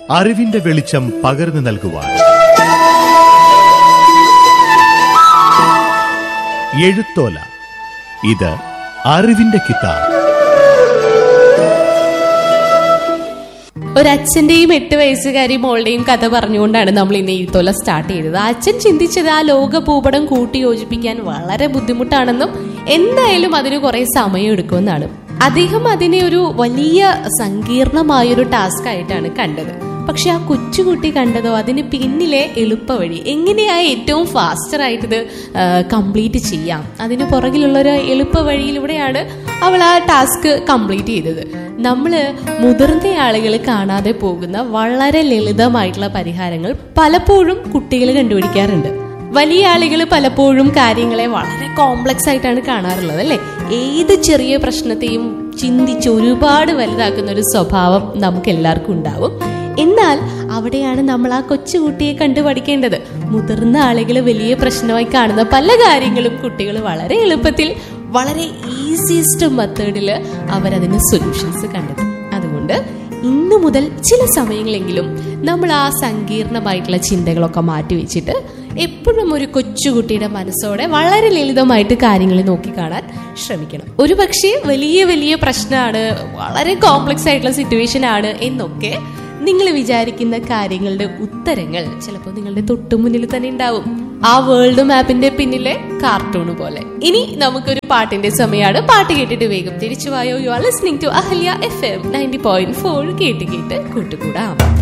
അറിവിന്റെ വെളിച്ചം പകർന്നു നൽകുവാൻ എഴുത്തോല ഇത് അറിവിന്റെ കിതാബ് ഒരച്ഛന്റെയും എട്ട് വയസ്സുകാരി മോളുടെയും കഥ പറഞ്ഞുകൊണ്ടാണ് നമ്മൾ ഇന്ന് എഴുത്തോല സ്റ്റാർട്ട് ചെയ്തത് അച്ഛൻ ചിന്തിച്ചത് ആ ലോക ഭൂപടം കൂട്ടി യോജിപ്പിക്കാൻ വളരെ ബുദ്ധിമുട്ടാണെന്നും എന്തായാലും അതിന് കുറെ സമയം എടുക്കുമെന്നാണ് അദ്ദേഹം അതിനെ ഒരു വലിയ സങ്കീർണമായൊരു ടാസ്ക് ആയിട്ടാണ് കണ്ടത് പക്ഷെ ആ കൊച്ചുകുട്ടി കണ്ടതോ അതിന് പിന്നിലെ എളുപ്പവഴി എങ്ങനെയാ ഏറ്റവും ഫാസ്റ്റർ ആയിട്ട് ഇത് കംപ്ലീറ്റ് ചെയ്യാം അതിന് പുറകിലുള്ള ഒരു എളുപ്പവഴിയിലൂടെയാണ് അവൾ ആ ടാസ്ക് കംപ്ലീറ്റ് ചെയ്തത് നമ്മൾ മുതിർന്ന ആളുകൾ കാണാതെ പോകുന്ന വളരെ ലളിതമായിട്ടുള്ള പരിഹാരങ്ങൾ പലപ്പോഴും കുട്ടികൾ കണ്ടുപിടിക്കാറുണ്ട് വലിയ ആളുകൾ പലപ്പോഴും കാര്യങ്ങളെ വളരെ കോംപ്ലക്സ് ആയിട്ടാണ് കാണാറുള്ളത് അല്ലെ ഏത് ചെറിയ പ്രശ്നത്തെയും ചിന്തിച്ച് ഒരുപാട് വലുതാക്കുന്ന ഒരു സ്വഭാവം നമുക്ക് എല്ലാവർക്കും ഉണ്ടാവും എന്നാൽ അവിടെയാണ് നമ്മൾ ആ കൊച്ചുകുട്ടിയെ കണ്ടു പഠിക്കേണ്ടത് മുതിർന്ന ആളുകൾ വലിയ പ്രശ്നമായി കാണുന്ന പല കാര്യങ്ങളും കുട്ടികൾ വളരെ എളുപ്പത്തിൽ വളരെ ഈസിയസ്റ്റ് മെത്തേഡിൽ അവരതിന് സൊല്യൂഷൻസ് കണ്ടെത്തും അതുകൊണ്ട് ഇന്നു മുതൽ ചില സമയങ്ങളെങ്കിലും നമ്മൾ ആ സങ്കീർണമായിട്ടുള്ള ചിന്തകളൊക്കെ മാറ്റി വെച്ചിട്ട് എപ്പോഴും ഒരു കൊച്ചുകുട്ടിയുടെ മനസ്സോടെ വളരെ ലളിതമായിട്ട് കാര്യങ്ങൾ നോക്കിക്കാണാൻ ശ്രമിക്കണം ഒരു പക്ഷേ വലിയ വലിയ പ്രശ്നമാണ് വളരെ കോംപ്ലക്സ് ആയിട്ടുള്ള സിറ്റുവേഷൻ ആണ് എന്നൊക്കെ നിങ്ങൾ വിചാരിക്കുന്ന കാര്യങ്ങളുടെ ഉത്തരങ്ങൾ ചിലപ്പോൾ നിങ്ങളുടെ തൊട്ടുമുന്നിൽ തന്നെ ഉണ്ടാവും ആ വേൾഡ് മാപ്പിന്റെ പിന്നിലെ കാർട്ടൂൺ പോലെ ഇനി നമുക്കൊരു പാട്ടിന്റെ സമയമാണ് പാട്ട് കേട്ടിട്ട് വേഗം തിരിച്ചു വായോ you are listening to Ahalya F M ninety point four കേട്ട് കേട്ട് കൂട്ടുകൂടാം